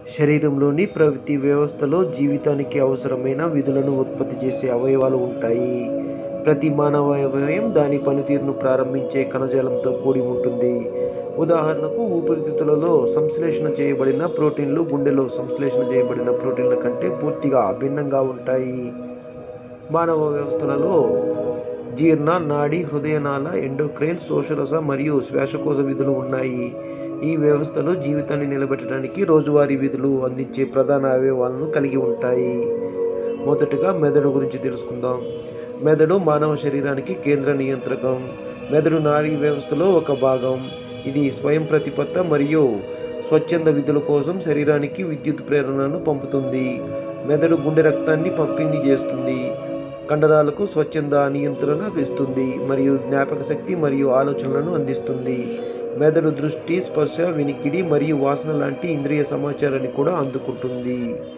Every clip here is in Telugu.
శరీరంలోని ప్రతి వ్యవస్థలో జీవితానికి అవసరమైన విధులను ఉత్పత్తి చేసే అవయవాలు ఉంటాయి ప్రతి మానవ అవయవం దాని పనితీరును ప్రారంభించే కణజాలంతో కూడి ఉంటుంది ఉదాహరణకు ఊపిరితిత్తులలో సంశ్లేషణ చేయబడిన ప్రోటీన్లు గుండెలో సంశ్లేషణ చేయబడిన ప్రోటీన్ల కంటే పూర్తిగా భిన్నంగా ఉంటాయి మానవ వ్యవస్థలలో జీర్ణ నాడి హృదయనాళ ఎండోక్రైన్ శోషరస మరియు శ్వాసకోశ విధులు ఉన్నాయి ఈ వ్యవస్థలు జీవితాన్ని నిలబెట్టడానికి రోజువారీ విధులు అందించే ప్రధాన అవయవాలను కలిగి ఉంటాయి మొదటగా మెదడు గురించి తెలుసుకుందాం మెదడు మానవ శరీరానికి కేంద్ర నియంత్రకం మెదడు నాడీ వ్యవస్థలో ఒక భాగం ఇది స్వయం ప్రతిపత్త మరియు స్వచ్ఛంద విధుల కోసం శరీరానికి విద్యుత్ ప్రేరణను పంపుతుంది మెదడు గుండె రక్తాన్ని పంపిణీ చేస్తుంది కండరాలకు స్వచ్ఛంద నియంత్రణ ఇస్తుంది మరియు జ్ఞాపక శక్తి మరియు ఆలోచనలను అందిస్తుంది మెదడు దృష్టి స్పర్శ వినికిడి మరియు వాసన లాంటి ఇంద్రియ సమాచారాన్ని కూడా అందుకుంటుంది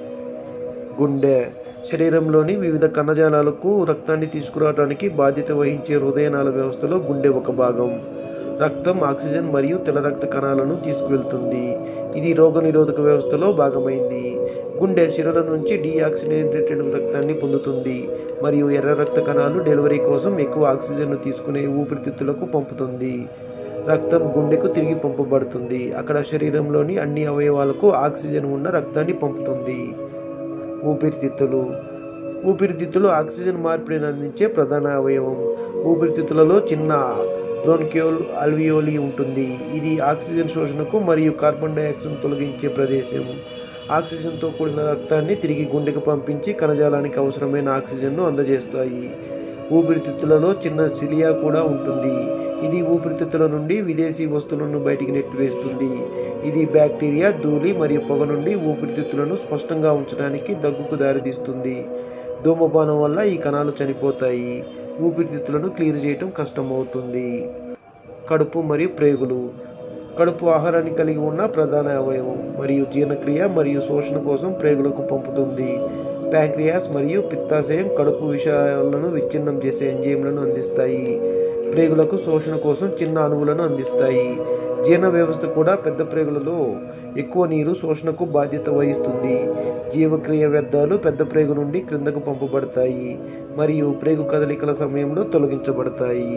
గుండె శరీరంలోని వివిధ కణజాలాలకు రక్తాన్ని తీసుకురావడానికి బాధ్యత వహించే హృదయనాళ వ్యవస్థలో గుండె ఒక భాగం రక్తం ఆక్సిజన్ మరియు తెల్ల రక్త కణాలను తీసుకువెళ్తుంది ఇది రోగనిరోధక వ్యవస్థలో భాగమైంది గుండె శిరల నుంచి డీఆక్సిజనేటెడ్ రక్తాన్ని పొందుతుంది మరియు ఎర్ర రక్త కణాలు డెలివరీ కోసం ఎక్కువ ఆక్సిజన్ను తీసుకునే ఊపిరితిత్తులకు పంపుతుంది రక్తం గుండెకు తిరిగి పంపబడుతుంది అక్కడ శరీరంలోని అన్ని అవయవాలకు ఆక్సిజన్ ఉన్న రక్తాన్ని పంపుతుంది ఊపిరితిత్తులు ఊపిరితిత్తులు ఆక్సిజన్ మార్పిడిని అందించే ప్రధాన అవయవం ఊపిరితిత్తులలో చిన్న బ్రోన్క్యూల్ అల్వియోలి ఉంటుంది ఇది ఆక్సిజన్ శోషణకు మరియు కార్బన్ డైఆక్సైడ్ తొలగించే ప్రదేశం ఆక్సిజన్తో కూడిన రక్తాన్ని తిరిగి గుండెకు పంపించి కణజాలానికి అవసరమైన ఆక్సిజన్ను అందజేస్తాయి ఊపిరితిత్తులలో చిన్న సిలియా కూడా ఉంటుంది ఇది ఊపిరితిత్తుల నుండి విదేశీ వస్తువులను బయటికి నెట్టివేస్తుంది ఇది బ్యాక్టీరియా ధూళి మరియు పొగ నుండి ఊపిరితిత్తులను స్పష్టంగా ఉంచడానికి దగ్గుకు దారితీస్తుంది ధూమపానం వల్ల ఈ కణాలు చనిపోతాయి ఊపిరితిత్తులను క్లియర్ చేయటం కష్టమవుతుంది కడుపు మరియు ప్రేగులు కడుపు ఆహారాన్ని కలిగి ఉన్న ప్రధాన అవయవం మరియు జీర్ణక్రియ మరియు శోషణ కోసం ప్రేగులకు పంపుతుంది ప్యాంక్రియాస్ మరియు పిత్తాశయం కడుపు విషయాలను విచ్ఛిన్నం చేసే ఎంజైమ్లను అందిస్తాయి ప్రేగులకు శోషణ కోసం చిన్న అణువులను అందిస్తాయి జీర్ణ వ్యవస్థ కూడా పెద్ద ప్రేగులలో ఎక్కువ నీరు శోషణకు బాధ్యత వహిస్తుంది జీవక్రియ వ్యర్థాలు పెద్ద ప్రేగు నుండి క్రిందకు పంపబడతాయి మరియు ప్రేగు కదలికల సమయంలో తొలగించబడతాయి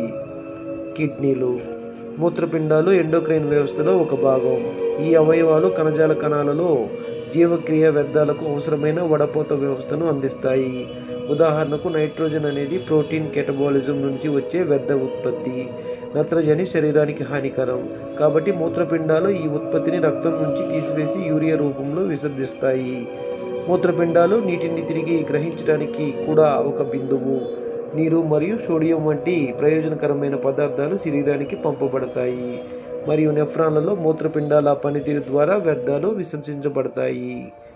కిడ్నీలు మూత్రపిండాలు ఎండోక్రైన్ వ్యవస్థలో ఒక భాగం ఈ అవయవాలు కణజాల కణాలలో జీవక్రియ వ్యర్థాలకు అవసరమైన వడపోత వ్యవస్థను అందిస్తాయి ఉదాహరణకు నైట్రోజన్ అనేది ప్రోటీన్ కెటబాలిజం నుంచి వచ్చే వ్యర్థ ఉత్పత్తి నత్రజని శరీరానికి హానికరం కాబట్టి మూత్రపిండాలు ఈ ఉత్పత్తిని రక్తం నుంచి తీసివేసి యూరియా రూపంలో విసర్జిస్తాయి మూత్రపిండాలు నీటిని తిరిగి గ్రహించడానికి కూడా ఒక బిందువు నీరు మరియు సోడియం వంటి ప్రయోజనకరమైన పదార్థాలు శరీరానికి పంపబడతాయి మరియు నెఫ్రాన్లలో మూత్రపిండాల పనితీరు ద్వారా వ్యర్థాలు విసర్జించబడతాయి